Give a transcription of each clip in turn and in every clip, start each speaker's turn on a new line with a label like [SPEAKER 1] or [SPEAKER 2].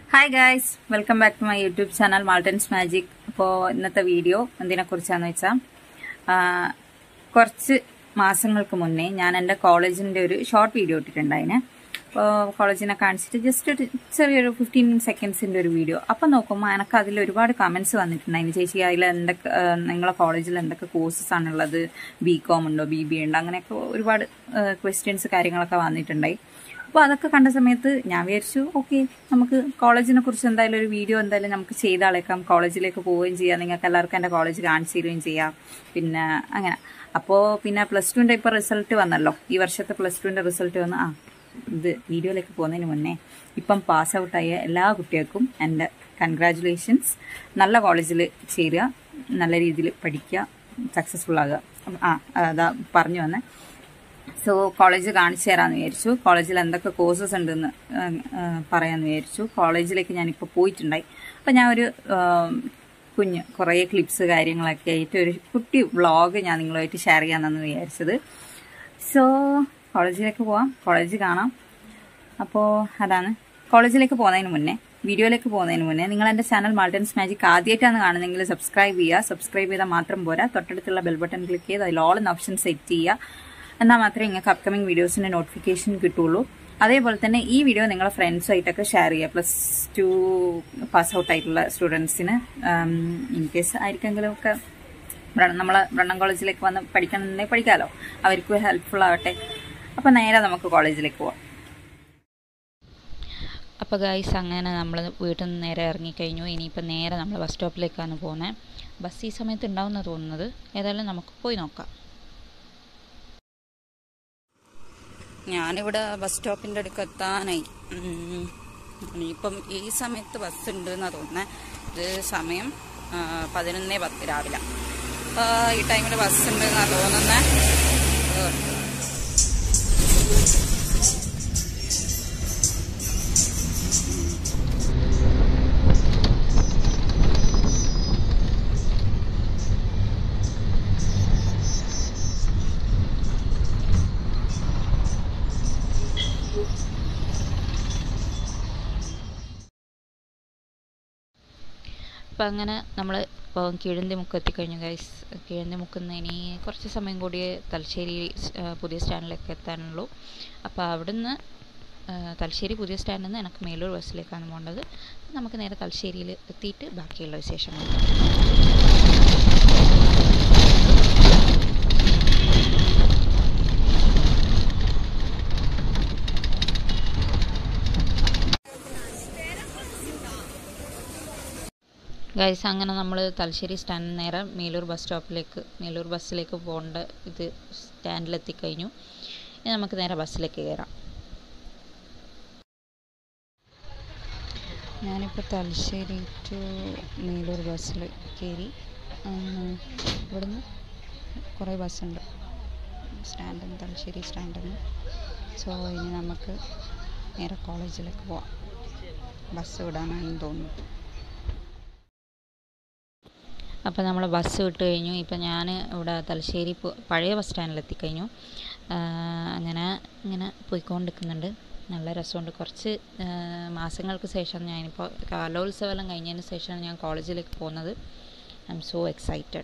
[SPEAKER 1] Hi guys welcome back to my YouTube channel മാൾട്ടൻസ് magic അപ്പോൾ ഇന്നത്തെ വീഡിയോ എന്തിനെ കുറിച്ചാന്ന് വെച്ചാൽ കുറച്ച് മാസങ്ങൾക്ക് മുന്നേ ഞാൻ എൻ്റെ കോളേജിൻ്റെ ഒരു ഷോർട്ട് വീഡിയോ ഇട്ടിട്ടുണ്ടായിന് അപ്പോൾ കോളേജിനെ കാണിച്ചിട്ട് ജസ്റ്റ് ഒരു ചെറിയൊരു ഫിഫ്റ്റീൻ സെക്കൻഡ്സിൻ്റെ ഒരു വീഡിയോ അപ്പം നോക്കുമ്പോൾ എനിക്ക് അതിൽ ഒരുപാട് കമൻസ് വന്നിട്ടുണ്ടായിരുന്നു ചേച്ചി അതിൽ എന്തൊക്കെ ആ, നിങ്ങളെ കോളേജിൽ എന്തൊക്കെ കോഴ്സസ് ആണുള്ളത് ബി കോം ഉണ്ടോ ബി ബി ഉണ്ടോ അങ്ങനെയൊക്കെ ഒരുപാട് ക്വസ്റ്റ്യൻസ് കാര്യങ്ങളൊക്കെ വന്നിട്ടുണ്ടായി അപ്പോൾ അതൊക്കെ കണ്ട സമയത്ത് ഞാൻ വിചാരിച്ചു ഓക്കെ നമുക്ക് കോളേജിനെ കുറിച്ച് എന്തായാലും ഒരു വീഡിയോ എന്തായാലും നമുക്ക് ചെയ്താളേക്കാം കോളേജിലേക്ക് പോവുകയും ചെയ്യാം നിങ്ങൾക്ക് എല്ലാവർക്കും എൻ്റെ കോളേജ് കാണിച്ചു തരികയും ചെയ്യാം പിന്നെ അങ്ങനെ അപ്പോൾ പിന്നെ പ്ലസ് ടുവിൻ്റെ ഇപ്പോൾ റിസൾട്ട് വന്നല്ലോ ഈ വർഷത്തെ പ്ലസ് ടുവിൻ്റെ റിസൾട്ട് വന്ന് ആ ഇത് വീഡിയോയിലേക്ക് പോകുന്നതിന് മുന്നേ ഇപ്പം പാസ് ഔട്ടായ എല്ലാ കുട്ടികൾക്കും എൻ്റെ കൺഗ്രാറ്റുലേഷൻസ് നല്ല കോളേജിൽ ചേരുക നല്ല രീതിയിൽ പഠിക്കുക സക്സസ്ഫുൾ ആകുക ആ അതാ പറഞ്ഞു വന്നേ സോ കോളേജ് കാണിച്ചു തരാമെന്ന് വിചാരിച്ചു കോളേജിൽ എന്തൊക്കെ കോഴ്സസ് ഉണ്ടെന്ന് ഉം, ഉം, പറയാമെന്ന് വിചാരിച്ചു കോളേജിലേക്ക് ഞാനിപ്പോൾ പോയിട്ടുണ്ടായി അപ്പം ഞാൻ ഒരു ഉം, കുഞ്ഞ് കുറേ ക്ലിപ്സ് കാര്യങ്ങളൊക്കെ ആയിട്ട് ഒരു കുട്ടി വ്ളോഗ് ഞാൻ നിങ്ങളുമായിട്ട് ഷെയർ ചെയ്യാമെന്നാണ് വിചാരിച്ചത് സോ കോളേജിലേക്ക് പോവാം കോളേജ് കാണാം അപ്പോൾ അതാണ് കോളേജിലേക്ക് പോകുന്നതിന് മുന്നേ വീഡിയോയിലേക്ക് പോകുന്നതിന് മുന്നേ നിങ്ങൾ എൻ്റെ ചാനൽ മാൾട്ടൻസ് മാജിക് ആദ്യമായിട്ടാണ് കാണുന്നതെങ്കിൽ സബ്സ്ക്രൈബ് ചെയ്യുക സബ്സ്ക്രൈബ് ചെയ്താൽ മാത്രം പോരാ തൊട്ടടുത്തുള്ള ബെൽ ബട്ടൺ ക്ലിക്ക് ചെയ്ത് അതിൽ ഓൾ എന്ന ഓപ്ഷൻ സെറ്റ് ചെയ്യുക എന്നാൽ മാത്രമേ നിങ്ങൾക്ക് അപ്കമിങ് വീഡിയോസിൻ്റെ നോട്ടിഫിക്കേഷൻ കിട്ടുള്ളൂ അതേപോലെ തന്നെ ഈ വീഡിയോ നിങ്ങളെ ഫ്രണ്ട്സുമായിട്ടൊക്കെ ഷെയർ ചെയ്യുക പ്ലസ് ടു പാസ് ഔട്ട് ആയിട്ടുള്ള സ്റ്റുഡൻസിന് ഇൻ കേസ് ആയിരിക്കെങ്കിലും ഒക്കെ നമ്മളെ ബ്രണ്ണം കോളേജിലേക്ക് വന്ന് പഠിക്കണമെന്നുണ്ടെങ്കിൽ പഠിക്കാമല്ലോ അവർക്ക് ഹെൽപ്ഫുൾ ആവട്ടെ അപ്പം നേരെ നമുക്ക് കോളേജിലേക്ക് പോവാം
[SPEAKER 2] അപ്പോൾ ഗൈസ് അങ്ങനെ നമ്മൾ വീട്ടിൽ നിന്ന് നേരെ ഇറങ്ങിക്കഴിഞ്ഞു ഇനിയിപ്പോൾ നേരെ നമ്മൾ ബസ് സ്റ്റോപ്പിലേക്കാണ് പോകുന്നത് ബസ് ഈ സമയത്ത് ഉണ്ടാവുന്ന തോന്നുന്നത് ഏതായാലും നമുക്ക് പോയി നോക്കാം
[SPEAKER 1] ഞാനിവിടെ ബസ് സ്റ്റോപ്പിൻ്റെ അടുക്ക് എത്താനായി ഉം. ഇനിയിപ്പം ഈ സമയത്ത് ബസ് ഉണ്ട് എന്നാണ് തോന്നുന്നത് ഇത് സമയം ആ, പതിനൊന്നേ പത്ത് രാവിലെ ആ, ഈ ടൈമിൽ ബസ് ഉണ്ട് എന്നാണ് തോന്നുന്നത്
[SPEAKER 2] അപ്പോൾ അങ്ങനെ നമ്മൾ ഇപ്പോൾ കിഴന്തി മുക്ക് എത്തിക്കഴിഞ്ഞു ഗൈസ് കിഴന്തി മുക്കുന്ന ഇനി കുറച്ച് സമയം കൂടി തലശ്ശേരി സ്- ആ, പുതിയ സ്റ്റാൻഡിലേക്ക് എത്താനുള്ളൂ അപ്പോൾ അവിടുന്ന് ആ, തലശ്ശേരി പുതിയ സ്റ്റാൻഡിൽ നിന്ന് എനിക്ക് മേലൂർ ബസ്സിലേക്കാണ് പോകേണ്ടത് നമുക്ക് നേരെ തലശ്ശേരിയിൽ എത്തിയിട്ട് ബാക്കിയുള്ള വിശേഷങ്ങൾ ഗൈസ് അങ്ങനെ നമ്മൾ തലശ്ശേരി സ്റ്റാൻഡിൽ നേരെ മേലൂർ ബസ് സ്റ്റോപ്പിലേക്ക് മേലൂർ ബസ്സിലേക്ക് പോകേണ്ട ഇത് സ്റ്റാൻഡിലെത്തിക്കഴിഞ്ഞു ഇനി നമുക്ക് നേരെ ബസ്സിലേക്ക് കയറാം ഞാനിപ്പോൾ തലശ്ശേരി ടു മേലൂർ ബസ്സിൽ കയറി ഉം, ഇവിടുന്ന് കുറേ ബസ്സുണ്ട് സ്റ്റാൻഡിൽ നിന്ന് തലശ്ശേരി സ്റ്റാൻഡിൽ നിന്ന് സോ ഇനി നമുക്ക് നേരെ കോളേജിലേക്ക് പോവാം ബസ് വിടാനാണെന്ന് തോന്നുന്നു അപ്പോൾ നമ്മൾ ബസ് വിട്ട് കഴിഞ്ഞു ഇപ്പം ഞാൻ ഇവിടെ തലശ്ശേരി പു- പഴയ ബസ് സ്റ്റാൻഡിൽ എത്തിക്കഴിഞ്ഞു ആ, അങ്ങനെ ഇങ്ങനെ പോയിക്കൊണ്ടിരിക്കുന്നുണ്ട് നല്ല രസമുണ്ട് കുറച്ച് ആ, മാസങ്ങൾക്ക് ശേഷം ഞാനിപ്പോൾ കാലോത്സവം കഴിഞ്ഞതിന് ശേഷമാണ് ഞാൻ കോളേജിലേക്ക് പോകുന്നത് I'm so excited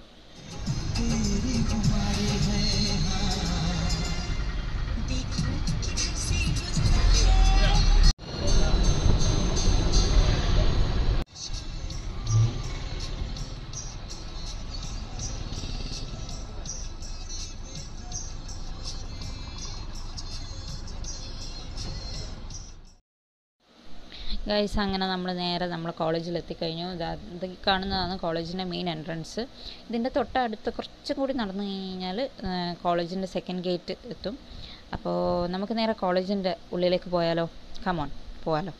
[SPEAKER 2] guys അങ്ങനെ നമ്മൾ നേരെ നമ്മൾ കോളേജിൽ എത്തിക്കഴിഞ്ഞു ഇതാ ഇത് കാണുന്നതാണ് കോളേജിൻ്റെ മെയിൻ എൻട്രൻസ് ഇതിൻ്റെ തൊട്ടടുത്ത് കുറച്ചും കൂടി നടന്നു കഴിഞ്ഞാൽ കോളേജിൻ്റെ സെക്കൻഡ് ഗേറ്റ് എത്തും അപ്പോൾ നമുക്ക് നേരെ കോളേജിൻ്റെ ഉള്ളിലേക്ക് പോയാലോ കമോൺ പോവാലോ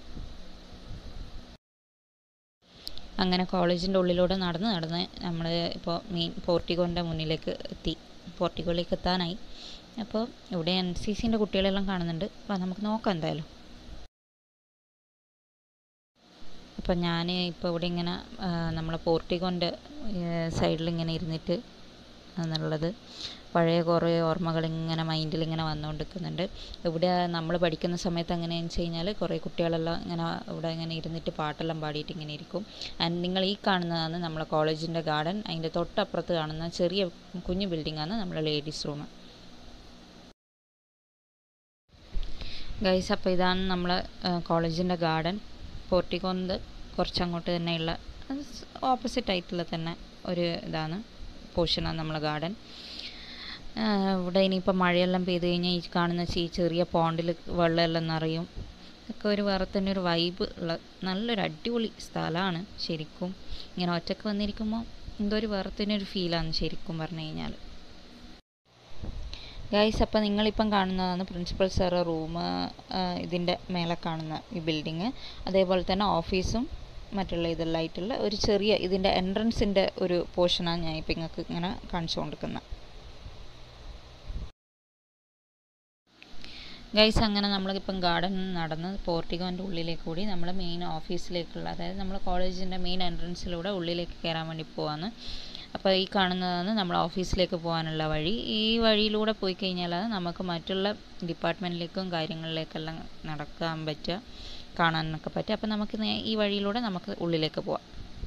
[SPEAKER 2] അങ്ങനെ കോളേജിൻ്റെ ഉള്ളിലൂടെ നടന്ന് നടന്ന് നമ്മൾ ഇപ്പോൾ മെയിൻ പോർട്ടിക്കോൻ്റെ മുന്നിലേക്ക് എത്തി പോർട്ടിക്കോയിലേക്ക് എത്താനായി അപ്പോൾ ഇവിടെ എൻ സി സിൻ്റെ കുട്ടികളെല്ലാം കാണുന്നുണ്ട് അപ്പോൾ നമുക്ക് നോക്കാം എന്തായാലും അപ്പം ഞാൻ ഇപ്പോൾ ഇവിടെ ഇങ്ങനെ നമ്മളെ പോർട്ടിക്കോൻ്റെ സൈഡിൽ ഇങ്ങനെ ഇരുന്നിട്ട് എന്നുള്ളത് പഴയ കുറേ ഓർമ്മകൾ ഇങ്ങനെ മൈൻഡിൽ ഇങ്ങനെ വന്നുകൊണ്ടിരിക്കുന്നുണ്ട് ഇവിടെ നമ്മൾ പഠിക്കുന്ന സമയത്ത് എങ്ങനെയാണെന്ന് വെച്ച് കഴിഞ്ഞാൽ കുറേ കുട്ടികളെല്ലാം ഇങ്ങനെ ഇവിടെ ഇങ്ങനെ ഇരുന്നിട്ട് പാട്ടെല്ലാം പാടിയിട്ട് ഇങ്ങനെ ഇരിക്കും ആൻഡ് നിങ്ങൾ ഈ കാണുന്നതാണ് നമ്മളെ കോളേജിൻ്റെ ഗാർഡൻ അതിൻ്റെ തൊട്ടപ്പുറത്ത് കാണുന്ന ചെറിയ കുഞ്ഞു ബിൽഡിംഗാണ് നമ്മളെ ലേഡീസ് റൂം ഗൈസ് അപ്പോൾ ഇതാണ് നമ്മളെ കോളേജിൻ്റെ ഗാർഡൻ പോർട്ടിക്കോന്ന് കുറച്ചങ്ങോട്ട് തന്നെയുള്ള ഓപ്പോസിറ്റ് ആയിട്ടുള്ള തന്നെ ഒരു ഇതാണ് പോർഷനാണ് നമ്മളെ ഗാർഡൻ ഇവിടെ ഇനിയിപ്പോൾ മഴയെല്ലാം പെയ്ത് കഴിഞ്ഞാൽ ഈ കാണുന്ന ഈ ചെറിയ പോണ്ടിൽ വെള്ളമെല്ലാം നിറയും ഒക്കെ ഒരു വേറെ തന്നെ ഒരു വൈബ് ഉള്ള നല്ലൊരു അടിപൊളി സ്ഥലമാണ് ശരിക്കും ഇങ്ങനെ ഒറ്റക്ക് വന്നിരിക്കുമ്പോൾ എന്തോ ഒരു വേറെ തന്നെ ഒരു ഫീലാണ് ശരിക്കും പറഞ്ഞു കഴിഞ്ഞാൽ ഗൈസ് അപ്പോൾ നിങ്ങളിപ്പം കാണുന്നതാണ് പ്രിൻസിപ്പൽ സാറ് റൂം ഇതിൻ്റെ മേലെ കാണുന്ന ഈ ബിൽഡിങ് അതേപോലെ തന്നെ ഓഫീസും മറ്റുള്ള ഇതെല്ലാം ആയിട്ടുള്ള ഒരു ചെറിയ ഇതിൻ്റെ എൻട്രൻസിൻ്റെ ഒരു പോർഷനാണ് ഞാൻ ഇപ്പം നിങ്ങൾക്ക് ഇങ്ങനെ കാണിച്ചു കൊടുക്കുന്നത് ഗൈസ് അങ്ങനെ നമ്മളിപ്പം ഗാർഡൻ നടന്ന് പോർട്ടിഗോൻ്റെ ഉള്ളിലേക്ക് കൂടി നമ്മൾ മെയിൻ ഓഫീസിലേക്കുള്ള അതായത് നമ്മൾ കോളേജിൻ്റെ മെയിൻ എൻട്രൻസിലൂടെ ഉള്ളിലേക്ക് കയറാൻ വേണ്ടി പോവാണ് അപ്പോൾ ഈ കാണുന്നതാണ് നമ്മൾ ഓഫീസിലേക്ക് പോകാനുള്ള വഴി ഈ വഴിയിലൂടെ പോയി കഴിഞ്ഞാലാണ് നമുക്ക് മറ്റുള്ള ഡിപ്പാർട്ട്മെൻറ്റിലേക്കും കാര്യങ്ങളിലേക്കെല്ലാം നടക്കാൻ പറ്റുക കാണാനൊക്കെ പറ്റുക അപ്പോൾ നമുക്ക് ഈ വഴിയിലൂടെ നമുക്ക് ഉള്ളിലേക്ക് പോവാം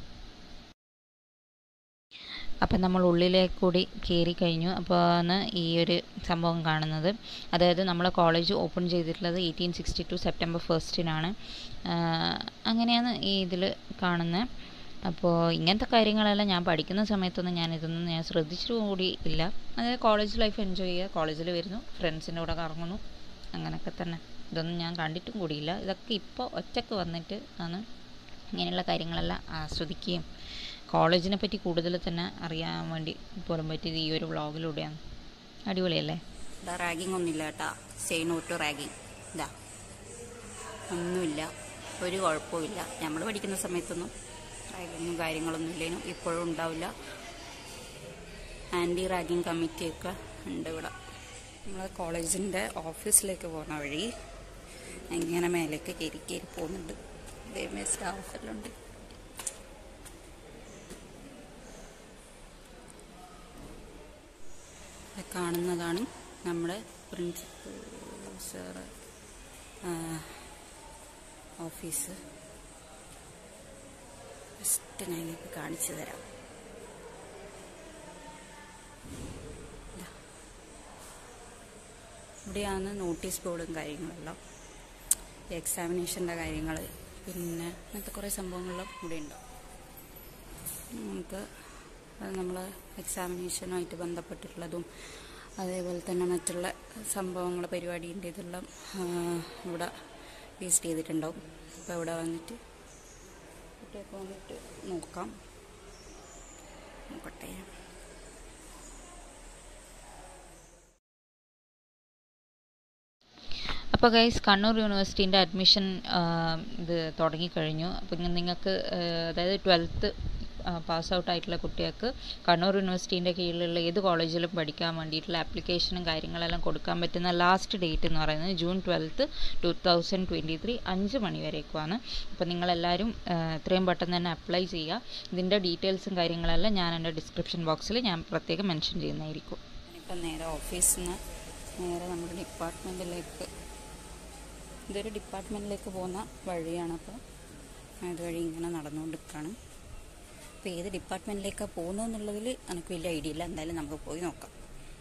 [SPEAKER 2] അപ്പം നമ്മൾ ഉള്ളിലേക്ക് കൂടി കയറി കഴിഞ്ഞു അപ്പോൾ ആണ് ഈ ഒരു സംഭവം കാണുന്നത് അതായത് നമ്മളെ കോളേജ് ഓപ്പൺ ചെയ്തിട്ടുള്ളത് എയ്റ്റീൻ സിക്സ്റ്റി ടു സെപ്റ്റംബർ ഫസ്റ്റിനാണ് അങ്ങനെയാണ് ഈ ഇതിൽ കാണുന്നത് അപ്പോൾ ഇങ്ങനത്തെ കാര്യങ്ങളെല്ലാം ഞാൻ പഠിക്കുന്ന സമയത്തൊന്നും ഞാൻ ഇതൊന്നും ഞാൻ ശ്രദ്ധിച്ചിട്ട് കൂടി ഇല്ല അതായത് കോളേജ് ലൈഫ് എൻജോയ് ചെയ്യുക കോളേജിൽ വരുന്നു ഫ്രണ്ട്സിൻ്റെ കൂടെ കറങ്ങുന്നു അങ്ങനെയൊക്കെ തന്നെ ഇതൊന്നും ഞാൻ കണ്ടിട്ടും കൂടിയില്ല ഇതൊക്കെ ഇപ്പോൾ ഒറ്റക്ക് വന്നിട്ട് ആണ് ഇങ്ങനെയുള്ള കാര്യങ്ങളെല്ലാം ആസ്വദിക്കുകയും കോളേജിനെ പറ്റി കൂടുതൽ തന്നെ അറിയാൻ വേണ്ടി പോലും പറ്റിയത് ഈ ഒരു വ്ളോഗിലൂടെയാണ് അടിപൊളിയല്ലേ
[SPEAKER 1] ഇതാ റാഗിങ് ഒന്നുമില്ല കേട്ടാ സേ നോ ടു റാഗിങ് ഇതാ ഒന്നുമില്ല ഒരു കുഴപ്പമില്ല നമ്മൾ പഠിക്കുന്ന സമയത്തൊന്നും റാഗിങ്ങും കാര്യങ്ങളൊന്നും ഇല്ലേനും ഇപ്പോഴും ഉണ്ടാവില്ല ആൻറ്റി റാഗിങ് കമ്മിറ്റിയൊക്കെ ഉണ്ട് ഇവിടെ നമ്മളെ കോളേജിൻ്റെ ഓഫീസിലേക്ക് പോകുന്ന വഴി ഇങ്ങനെ മേലേക്ക് കയറി കയറി പോകുന്നുണ്ട് ഇതേ സ്റ്റാഫെല്ലാം ഉണ്ട് കാണുന്നതാണ് നമ്മുടെ പ്രിൻസിപ്പൽ സാറ് ഓഫീസ് ജസ്റ്റ് ഞാൻ നിങ്ങൾക്ക് കാണിച്ചു തരാം ഇവിടെയാണ് നോട്ടീസ് ബോർഡും കാര്യങ്ങളെല്ലാം എക്സാമിനേഷൻ്റെ കാര്യങ്ങൾ പിന്നെ അങ്ങനത്തെ കുറേ സംഭവങ്ങളെല്ലാം ഇവിടെ ഉണ്ടാവും നമുക്ക് നമ്മൾ എക്സാമിനേഷനുമായിട്ട് ബന്ധപ്പെട്ടിട്ടുള്ളതും അതേപോലെ തന്നെ മറ്റുള്ള സംഭവങ്ങൾ പരിപാടിൻ്റെ ഇതെല്ലാം ഇവിടെ വേസ്റ്റ് ചെയ്തിട്ടുണ്ടാവും അപ്പോൾ ഇവിടെ വന്നിട്ട് കുട്ടിയൊക്കെ വന്നിട്ട് നോക്കാം നോക്കട്ടെ
[SPEAKER 2] അപ്പോൾ ഗൈസ് കണ്ണൂർ യൂണിവേഴ്സിറ്റീൻ്റെ അഡ്മിഷൻ ഇത് തുടങ്ങിക്കഴിഞ്ഞു അപ്പോൾ നിങ്ങൾക്ക് അതായത് ട്വൽത്ത് പാസ് ഔട്ട് ആയിട്ടുള്ള കുട്ടികൾക്ക് കണ്ണൂർ യൂണിവേഴ്സിറ്റീൻ്റെ കീഴിലുള്ള ഏത് കോളേജിലും പഠിക്കാൻ വേണ്ടിയിട്ടുള്ള ആപ്ലിക്കേഷനും കാര്യങ്ങളെല്ലാം കൊടുക്കാൻ പറ്റുന്ന ലാസ്റ്റ് ഡേറ്റ് എന്ന് പറയുന്നത് June twelfth two thousand twenty three അഞ്ച് മണി വരേക്കുമാണ് അപ്പോൾ നിങ്ങളെല്ലാവരും എത്രയും പെട്ടെന്ന് തന്നെ അപ്ലൈ ചെയ്യുക ഇതിൻ്റെ ഡീറ്റെയിൽസും കാര്യങ്ങളെല്ലാം ഞാൻ എൻ്റെ ഡിസ്ക്രിപ്ഷൻ ബോക്സിൽ ഞാൻ പ്രത്യേകം മെൻഷൻ ചെയ്യുന്നതായിരിക്കും
[SPEAKER 1] ഇപ്പം നേരെ ഓഫീസിൽ നിന്ന് നേരെ നമ്മുടെ ഡിപ്പാർട്ട്മെൻറ്റിലേക്ക് ഇതൊരു ഡിപ്പാർട്ട്മെൻറ്റിലേക്ക് പോകുന്ന വഴിയാണ് അപ്പോൾ അതുവഴി ഇങ്ങനെ നടന്നുകൊണ്ടിരിക്കുകയാണ് അപ്പോൾ ഏത് ഡിപ്പാർട്ട്മെൻറ്റിലേക്കാണ് പോകുന്നതെന്നുള്ളതിൽ എനിക്ക് വലിയ ഐഡിയ ഇല്ല എന്തായാലും നമുക്ക് പോയി നോക്കാം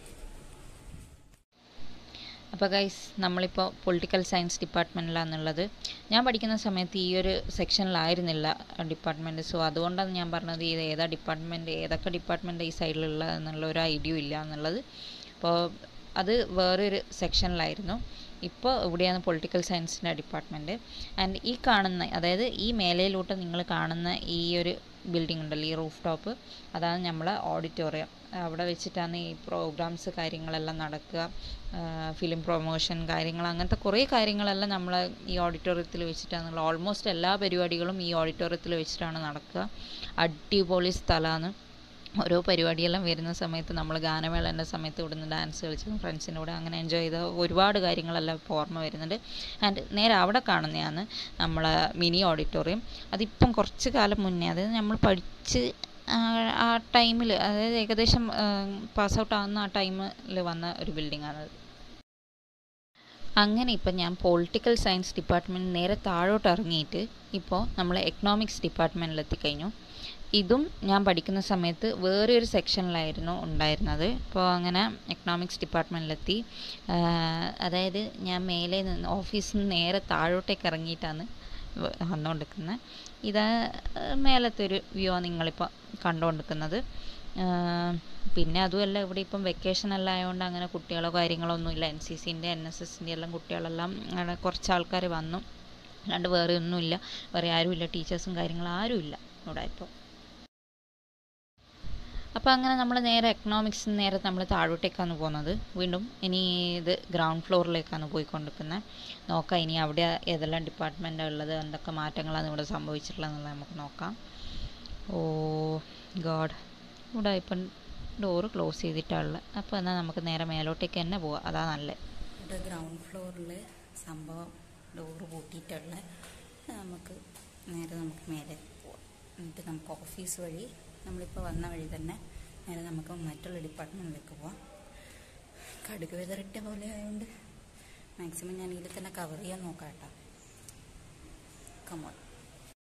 [SPEAKER 2] അപ്പോൾ ഗൈസ് നമ്മളിപ്പോൾ പൊളിറ്റിക്കൽ സയൻസ് ഡിപ്പാർട്ട്മെൻറ്റിലാണെന്നുള്ളത് ഞാൻ പഠിക്കുന്ന സമയത്ത് ഈ ഒരു സെക്ഷനിലായിരുന്നില്ല ഡിപ്പാർട്ട്മെൻറ്റ് സോ അതുകൊണ്ടാണ് ഞാൻ പറഞ്ഞത് ഇത് ഏതാ ഡിപ്പാർട്ട്മെൻറ്റ് ഏതൊക്കെ ഡിപ്പാർട്ട്മെൻറ്റ് ഈ സൈഡിലുള്ള എന്നുള്ള ഒരു ഐഡിയ ഇല്ല എന്നുള്ളത് അപ്പോൾ അത് വേറൊരു സെക്ഷനിലായിരുന്നു ഇപ്പോൾ ഇവിടെയാണ് പൊളിറ്റിക്കൽ സയൻസിൻ്റെ ഡിപ്പാർട്ട്മെൻറ്റ് ആൻഡ് ഈ കാണുന്ന അതായത് ഈ മേലയിലോട്ട് നിങ്ങൾ കാണുന്ന ഈ ഒരു ബിൽഡിംഗ് ഉണ്ടല്ലോ ഈ റൂഫ് ടോപ്പ് അതാണ് നമ്മളെ ഓഡിറ്റോറിയം അവിടെ വെച്ചിട്ടാണ് ഈ പ്രോഗ്രാംസ് കാര്യങ്ങളെല്ലാം നടക്കുക ഫിലിം പ്രൊമോഷൻ കാര്യങ്ങൾ അങ്ങനത്തെ കുറേ കാര്യങ്ങളെല്ലാം നമ്മൾ ഈ ഓഡിറ്റോറിയത്തിൽ വെച്ചിട്ടാണ് ഓൾമോസ്റ്റ് എല്ലാ പരിപാടികളും ഈ ഓഡിറ്റോറിയത്തിൽ വെച്ചിട്ടാണ് നടക്കുക അടിപൊളി സ്ഥലമാണ് ഓരോ പരിപാടിയെല്ലാം വരുന്ന സമയത്ത് നമ്മൾ ഗാനമേളൻ്റെ സമയത്ത് ഇവിടുന്ന് ഡാൻസ് കളിച്ചതും ഫ്രണ്ട്സിൻ്റെ കൂടെ അങ്ങനെ എൻജോയ് ചെയ്ത ഒരുപാട് കാര്യങ്ങളെല്ലാം ഇപ്പോൾ ഓർമ്മ വരുന്നുണ്ട് ആൻഡ് നേരെ അവിടെ കാണുന്നതാണ് നമ്മളെ മിനി ഓഡിറ്റോറിയം അതിപ്പം കുറച്ച് കാലം മുന്നേ അതായത് നമ്മൾ പഠിച്ച് ആ ടൈമിൽ അതായത് ഏകദേശം പാസ് ഔട്ട് ആവുന്ന ആ ടൈമിൽ വന്ന ഒരു ബിൽഡിങ്ങാണത് അങ്ങനെ ഇപ്പം ഞാൻ പൊളിറ്റിക്കൽ സയൻസ് ഡിപ്പാർട്ട്മെൻറ്റ് നേരെ താഴോട്ട് ഇറങ്ങിയിട്ട് ഇപ്പോൾ നമ്മൾ എക്കണോമിക്സ് ഡിപ്പാർട്ട്മെൻറ്റിൽ എത്തിക്കഴിഞ്ഞു ഇതും ഞാൻ പഠിക്കുന്ന സമയത്ത് വേറെ ഒരു സെക്ഷനിലായിരുന്നു ഉണ്ടായിരുന്നത് അപ്പോൾ അങ്ങനെ എക്കണോമിക്സ് ഡിപ്പാർട്ട്മെൻറ്റിലെത്തി അതായത് ഞാൻ മേലെ നിന്ന് ഓഫീസിൽ നിന്ന് നേരെ താഴോട്ടേക്ക് ഇറങ്ങിയിട്ടാണ് വന്നുകൊണ്ടിരിക്കുന്നത് ഇത് മേലത്തെ ഒരു വ്യൂ ആണ് നിങ്ങളിപ്പോൾ കണ്ടുകൊണ്ടിരിക്കുന്നത് പിന്നെ അതുമല്ല ഇവിടെ ഇപ്പം വെക്കേഷൻ എല്ലാം ആയതുകൊണ്ട് അങ്ങനെ കുട്ടികളോ കാര്യങ്ങളോ ഒന്നുമില്ല എൻ സി സിൻ്റെ എൻ എസ് എസിൻ്റെ എല്ലാം കുട്ടികളെല്ലാം അവിടെ കുറച്ച് ആൾക്കാർ വന്നു അല്ലാണ്ട് വേറെ ഒന്നുമില്ല വേറെ ആരുമില്ല ടീച്ചേഴ്സും കാര്യങ്ങളും ആരുമില്ല ഇവിടെ ഇപ്പോൾ അപ്പോൾ അങ്ങനെ നമ്മൾ നേരെ എക്കണോമിക്സ് നേരെ നമ്മൾ താഴോട്ടേക്കാണ് പോകുന്നത് വീണ്ടും ഇനി ഇത് ഗ്രൗണ്ട് ഫ്ലോറിലേക്കാണ് പോയിക്കൊണ്ടിരിക്കുന്നത് നോക്കാം ഇനി അവിടെ ഏതെല്ലാം ഡിപ്പാർട്ട്മെൻറ്റാണ് ഉള്ളത് എന്തൊക്കെ മാറ്റങ്ങളാണ് ഇവിടെ സംഭവിച്ചിട്ടുള്ളത് എന്നുള്ളത് നമുക്ക് നോക്കാം ഓ ഗോഡ് ഇവിടെ ഇപ്പം ഡോറ് ക്ലോസ് ചെയ്തിട്ടുള്ളത് അപ്പോൾ എന്നാൽ നമുക്ക് നേരെ മേലോട്ടേക്ക് തന്നെ പോവാം അതാ നല്ലത്
[SPEAKER 1] ഇവിടെ ഗ്രൗണ്ട് ഫ്ലോറിൽ സംഭവം ഡോറ് പൂട്ടിയിട്ടുള്ള നമുക്ക് നേരെ നമുക്ക് മേലെ പോവാം എന്നിട്ട് നമുക്ക് ഓഫീസ് വഴി നമ്മളിപ്പോൾ വന്ന വഴി തന്നെ നേരെ നമുക്ക് മറ്റുള്ള ഡിപ്പാർട്ട്മെൻറ്റിലേക്ക് പോവാം കടുക് വെതറിട്ട പോലെ ആയതുകൊണ്ട് മാക്സിമം ഞാൻ ഇതിൽ തന്നെ കവർ ചെയ്യാൻ നോക്കാം കേട്ടോ കമോൺ